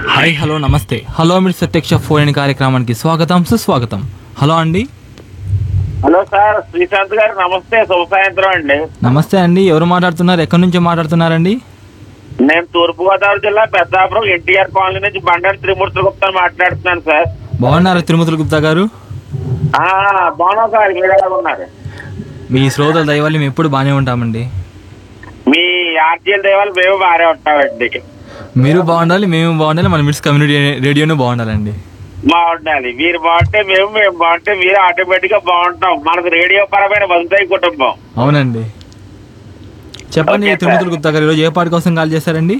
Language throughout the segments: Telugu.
హాయ్ హలో నమస్తే హలో మీరు ప్రత్యక్ష ఫోన్ కార్యక్రమానికి స్వాగతం సుస్వాగతం హలో అండి హలో సార్ శ్రీశాంత్ గారు నమస్తే శుభ సాయంత్రం అండి నమస్తే అండి ఎవరు మాట్లాడుతున్నారు ఎక్కడి నుంచి మాట్లాడుతున్నారండి నేను తూర్పుగోదావరి జిల్లా పెద్దాపురం ఎన్టీఆర్ కాలనీ నుంచి బండారు త్రిమూర్తి గుప్తా మాట్లాడుతున్నాను సార్ బాగున్నారా తిరుమతుల గుప్తా గారు ఆ, బాగున్నాం సార్ మీరు ఎలా ఉన్నారు మీ శ్రోతల దయవల్ల మేము ఎప్పుడు బాగానే ఉంటామండి మీ ఆర్టీఎల్ దేవాలు మేము బాగానే ఉంటామండి మీరు బాగుండాలి మేము బాగుండాలి మన మిడ్స్ కమ్యూనిటీ రేడియోనే బాగుండాలండి బాగుండాలి మీరు బాగుంటే మేము మేము బాగుంటే మీరు ఆటోమేటిక్ గా బాగుంటాం మనకు రేడియో పరమైన వంశాయి కుటుంబం అవునండి చెప్పండి ఓకే, సార్. తిరుమతుల గుప్తా గారు ఈరోజు ఏ పాట కోసం కాల్ చేశారండి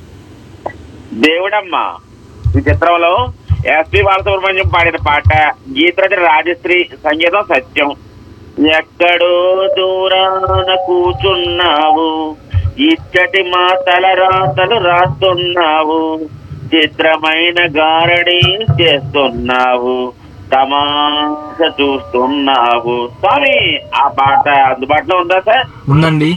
దేవుడమ్మ ఈ చిత్రంలో ఎస్పి బాలసుబ్రహ్మణ్యం పాడిన పాట గీతరచన రాజశ్రీ సంగీతం సత్యం ఎక్కడో దూరాన కూర్చున్నావు ఇచ్చటి మా తల రాతలు రాస్తున్నావు చిత్రమైన గారడి చేస్తున్నావు తమాష చూస్తున్నావు స్వామి ఆ పాట అందుబాటులో ఉందా సార్ ఉందండి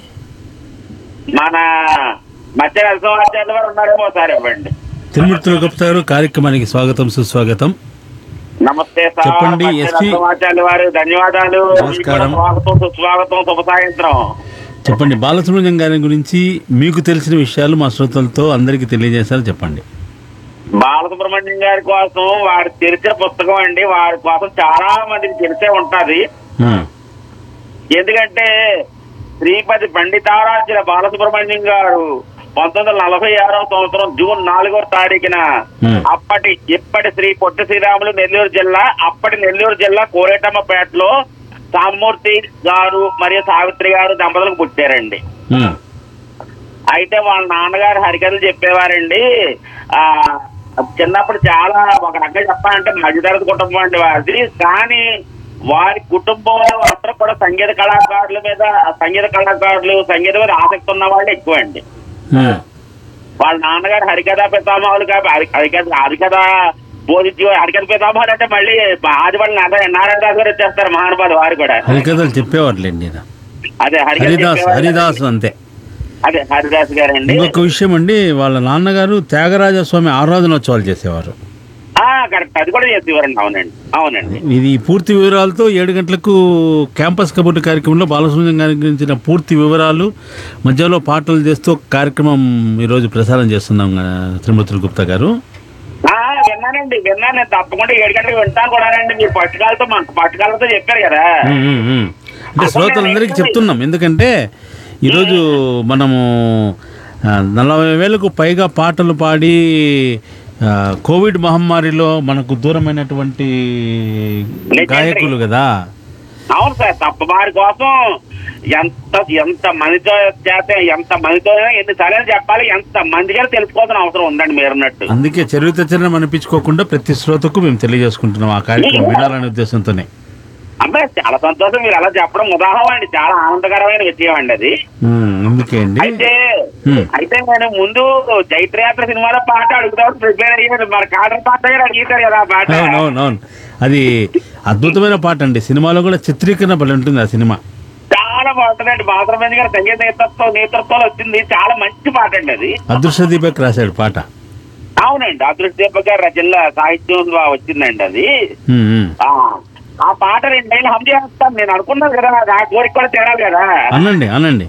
మన మధ్య నరసింహాచార్య వారు ఉన్నారేమో సార్ ఇవ్వండి తిరుమూర్తుల గుప్తా గారు కార్యక్రమానికి స్వాగతం సుస్వాగతం నమస్తే సార్ చెప్పండి, మధ్య ఎస్పీ. నరసింహాచార్య వారు ధన్యవాదాలు నమస్కారం. మీకు కూడా స్వాగతం సుస్వాగతం శుభ సాయంత్రం చెప్పండి బాలసుబ్రహ్మణ్యం గారి గురించి మీకు తెలిసిన విషయాలు మా శ్రోతలతో అందరికీ తెలియజేశారు చెప్పండి బాలసుబ్రహ్మణ్యం గారి కోసం వారు తెరిచిన పుస్తకం అండి వారి కోసం చాలా మందికి తెలిసే ఉంటది ఉమ్, ఎందుకంటే శ్రీపతి పండితారాధ్యుల బాలసుబ్రహ్మణ్యం గారు పంతొమ్మిది వందల నలభై ఆరవ సంవత్సరం జూన్ నాలుగవ తారీఖున Hmm. అప్పటి ఇప్పటి శ్రీ పొట్టి శ్రీరాములు నెల్లూరు జిల్లా అప్పటి నెల్లూరు జిల్లా కోరేటమ్మపేటలో సామూర్తి గారు మరియు సావిత్రి గారు దంపతులకు పుట్టారండి ఉమ్, అయితే వాళ్ళ నాన్నగారు హరికథలు చెప్పేవారండి ఆ చిన్నప్పుడు చాలా ఒక రకంగా చెప్పాలంటే మధ్యతరగతి కుటుంబం అండి వారిది కానీ వారి కుటుంబంలో అందరూ కూడా సంగీత కళాకారుల మీద సంగీత కళాకారులు సంగీతం మీద ఆసక్తి ఉన్న వాళ్ళు ఎక్కువ అండి ఉమ్, వాళ్ళ నాన్నగారు హరికథ పితామహులు కాబట్టి హరి- హరికథ హరికథ బోధించి హరికథ పితామహులు అంటే మళ్ళీ ఆదివాళ్ళ నారాయణ దాస్ గారు వచ్చేస్తారు మహానుభావులు వారు కూడా హరికథలు చెప్పేవారులేండి ఈయన. అదే హరికథ హరిదాస్ చెప్పేవారు. హరిదాస్ అంతే అదే హరిదాస్ గారండి ఇంకొక విషయం అండి వాళ్ళ నాన్నగారు త్యాగరాజ స్వామి ఆరాధనోత్సవాలు చేసేవారు ఆ కరెక్ట్ అది కూడా చేసేవారండి అవునండి అవునండి ఇది ఈ పూర్తి వివరాలతో ఏడు గంటలకు క్యాంపస్ కబుర్లు కార్యక్రమంలో బాలసుబ్రహ్మణ్యం గారి గురించిన పూర్తి వివరాలు మధ్యలో పాటలు చేస్తూ ఒక కార్యక్రమం ఈరోజు ప్రసారం చేస్తున్నాం ఆ, తిరుమతుల గుప్తా గారు ఆ విన్నానండి విన్నాను నేను తప్పకుండా ఏడు గంటలకు వింటాను కూడానండి మీరు పట్టుకాలతో మాకు పట్టుకాలతో చెప్పారు కదా ఉమ్, ఉమ్, ఉమ్. అంటే శ్రోతలందరికీ చెప్తున్నాం ఎందుకంటే ఈరోజు మనము ఆ, నలభై వేలకు పైగా పాటలు పాడి ఆ, కోవిడ్ మహమ్మారిలో మనకు దూరమైనటువంటి గాయకులు కదా అవును సార్ తప్ప వారి కోసం ఎంత ఎంత మందితో చేత ఎంత మందితో ఎన్ని సార్లు చెప్పాలి ఎంత మందిగా తెలుసుకోవాల్సిన అవసరం ఉందండి మీరు అన్నట్టు అందుకే చరిత్ర చరణం అనిపించుకోకుండా ప్రతి శ్రోతకు మేము తెలియజేసుకుంటున్నాం ఆ కార్యక్రమం వినాలనే ఉద్దేశంతోనే అబ్బాయి చాలా సంతోషం మీరు అలా చెప్పడం ఉదాహరణ అండి చాలా ఆనందకరమైన విషయం అండి అది ఉమ్, అందుకే అండి అయితే హ్మ్. అయితే నేను ముందు చైత్రయాత్ర సినిమాలో పాట అడుగుతాడు ప్రిపేర్ అయ్యాడు మరి కాటర్ పాట కూడా అడిగారు కదా ఆ పాట అవునవునవును అది అద్భుతమైన పాట అండి సినిమాలో కూడా చిత్రీకరణ భలే ఉంటుంది ఆ సినిమా చాలా బాగుంటుందండి బాలసుబ్రహ్మణ్యం గారి సంగీత నేతృత్వం నేతృత్వంలో వచ్చింది చాలా మంచి పాట అండి అది అదృశ్య దీపక్ రాశాడు పాట అవునండి అదృష్ట దీపక్ గారి రచనల సాహిత్యం వచ్చిందండి అది ఉమ్, ఉమ్. ఆ ఆ పాట రెండేళ్ళు హమ్ చేస్తాను నేను అనుకున్నాను కదా నా కోరిక కూడా తేడాలి కదా అనండి అనండి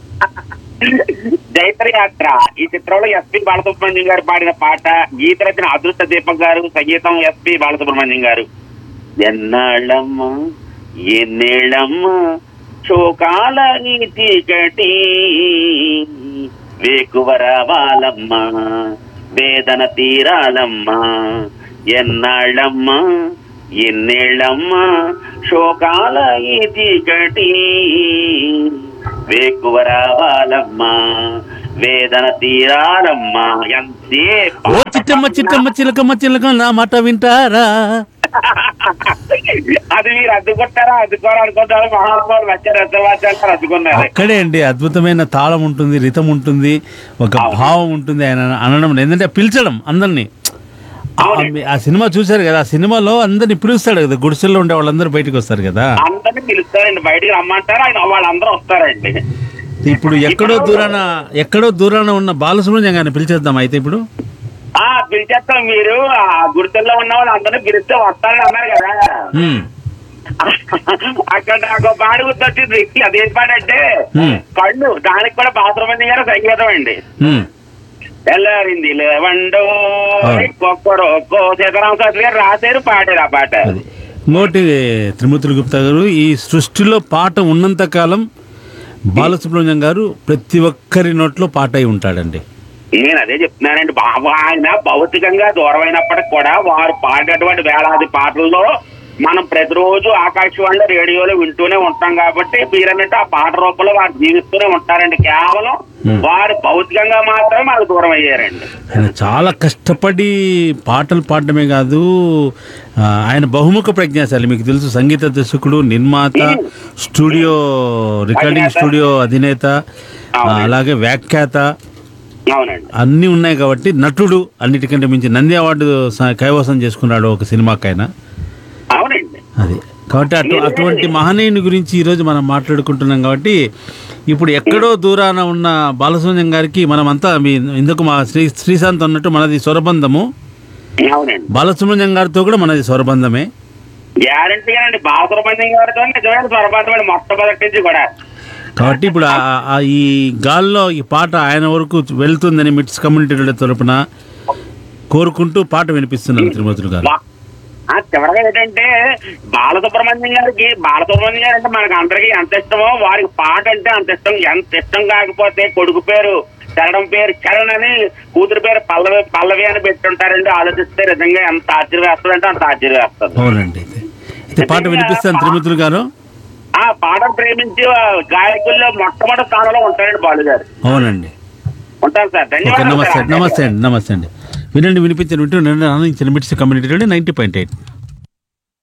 జైత్ర యాత్ర ఈ చిత్రంలో ఎస్పి బాలసుబ్రహ్మణ్యం గారు పాడిన పాట గీత రచన అదృష్ట దీపక్ గారు సంగీతం ఎస్పి బాలసుబ్రహ్మణ్యం గారు ఎన్నాళ్ళమ్మ ఎన్నేళ్ళమ్మ శోకాల ఈ చీకటి వేకువ రావాలమ్మ వేదన తీరాలమ్మ ఎన్నాళ్ళమ్మ ఎన్నేళ్ళమ్మ శోకాల ఈ చీకటి వేకువ రావాలమ్మా వేదన తీరాలమ్మా ఎంతే ఓ చిట్టమ్మ చిట్టమ్మ చిలకమ్మ చిలక నా మాట వింటారా అది మీరు అడ్డుకుంటారా అడ్డుకోరు అనుకుంటారు మహానుభావులు వచ్చారు అర్థవాచారు అడ్డుకున్నారు అక్కడే అండి అద్భుతమైన తాళం ఉంటుంది రితం ఉంటుంది ఒక భావం ఉంటుంది ఆయన అనడం ఏంటంటే పిలిచడం అందరినీ ఆ- ఆ సినిమా చూశారు కదా ఆ సినిమాలో అందరిని పిలుస్తాడు కదా గుడిసెల్లో ఉండే వాళ్ళందరూ బయటకు వస్తారు కదా అందరినీ పిలుస్తారండి బయటికి రమ్మంటారు ఆయన వాళ్ళందరూ వస్తారండి ఇప్పుడు ఎక్కడో దూరాన ఎక్కడో దూరాన ఉన్న బాలసుబ్రహ్మణ్యం గారిని పిలిచేద్దాం అయితే ఇప్పుడు ఆ పిలిచేస్తాం మీరు ఆ గుర్తుల్లో ఉన్న వాళ్ళు అందరూ పిలిస్తే వస్తారని అన్నారు కదా ఉమ్, అక్కడ నాకు ఒక పాట గుర్తొచ్చింది అదేం పాట అంటే Hmm. కళ్ళు దానికి కూడా బాసురమంది గారు సంగీతం అండి ఉమ్. తెల్లారింది లేవండో అవును. ఒక్కరొక్కో సీతారామ శాస్త్రి గారు రాశారు పాడారు ఆ పాట అది ఇంకోటి త్రిమూర్తులు గుప్తా గారు ఈ సృష్టిలో పాట ఉన్నంత కాలం బాలసుబ్రహ్మణ్యం గారు ప్రతి ఒక్కరి నోట్లో పాట అయి ఉంటాడండి నేను అదే చెప్తున్నానండి బాబు ఆయన భౌతికంగా దూరమైనప్పటికి కూడా వారు పాడేటువంటి వేలాది పాటల్లో మనం ప్రతిరోజు ఆకాశవాణిలో రేడియోలో వింటూనే ఉంటాం కాబట్టి మీరన్నట్టు ఆ పాట రూపంలో వారు జీవిస్తూనే ఉంటారండి కేవలం Hmm. వారు భౌతికంగా మాత్రమే మనకు దూరం అయ్యారండి ఆయన చాలా కష్టపడి పాటలు పాడడమే కాదు ఆ, ఆయన బహుముఖ ప్రజ్ఞాశాలి మీకు తెలుసు సంగీత దర్శకుడు నిర్మాత స్టూడియో రికార్డింగ్ అధినేత. స్టూడియో అధినేత ఆ, అవునండి. అలాగే వ్యాఖ్యాత అవునండి అన్నీ ఉన్నాయి కాబట్టి నటుడు అన్నిటికంటే మించి నంది అవార్డు స- కైవసం చేసుకున్నాడు ఒక సినిమాకైనా అవునండి అది కాబట్టి అటు అటువంటి మహనీయుని గురించి ఈరోజు మనం మాట్లాడుకుంటున్నాం కాబట్టి ఇప్పుడు ఎక్కడో దూరాన ఉన్న బాలసుబ్రహ్మణ్యం గారికి మనమంతా మీ ఇందుకు మా శ్రీ శ్రీశాంత్ అన్నట్టు మనది స్వరబంధము అవునండి బాలసుబ్రహ్మణ్యం గారితో కూడా మనది స్వరబంధమే గ్యారంటీగా అండి బాసురబంధం గారితో నిజమైన స్వరపాతం మొట్టమొదటి నుంచి కూడా కాబట్టి ఇప్పుడు ఆ- ఆ ఈ గాల్లో ఈ పాట ఆయన వరకు వెళ్తుందని మిట్స్ కమ్యూనిటీ తరపున కోరుకుంటూ పాట వినిపిస్తున్నారు తిరుమతులు గారు వా- ఆ చివరగా ఏంటంటే బాలసుబ్రహ్మణ్యం గారికి బాలసుబ్రహ్మణ్యం గారు అంటే మనకు అందరికీ ఎంత ఇష్టమో వారికి పాట అంటే అంత ఇష్టం ఎంత ఇష్టం కాకపోతే కొడుకు పేరు చరణం పేరు చరణ్ అని కూతురు పేరు పల్లవి పల్లవి అని పెట్టుంటారండి ఆలోచిస్తే నిజంగా ఎంత ఆశ్చర్యవేస్తుంది అంటే అంత ఆశ్చర్యవేస్తుంది అవునండి అయితే. అయితే పాట వినిపిస్తాను తిరుమతులు గారు ఆ పాటను ప్రేమించి ఆ గాయకుల్లో మొట్టమొదటి స్థానంలో ఉంటారండి బాలు గారు అవునండి ఉంటారు సార్ ఓకే ధన్యవాదాలు నమస్తే సార్. నమస్తే అండి నమస్తే అండి వినండి వినిపించిన వింటూ నేను ఆనందించిన మిట్స్ కమ్యూనిటీ నైంటీ పాయింట్ ఎయిట్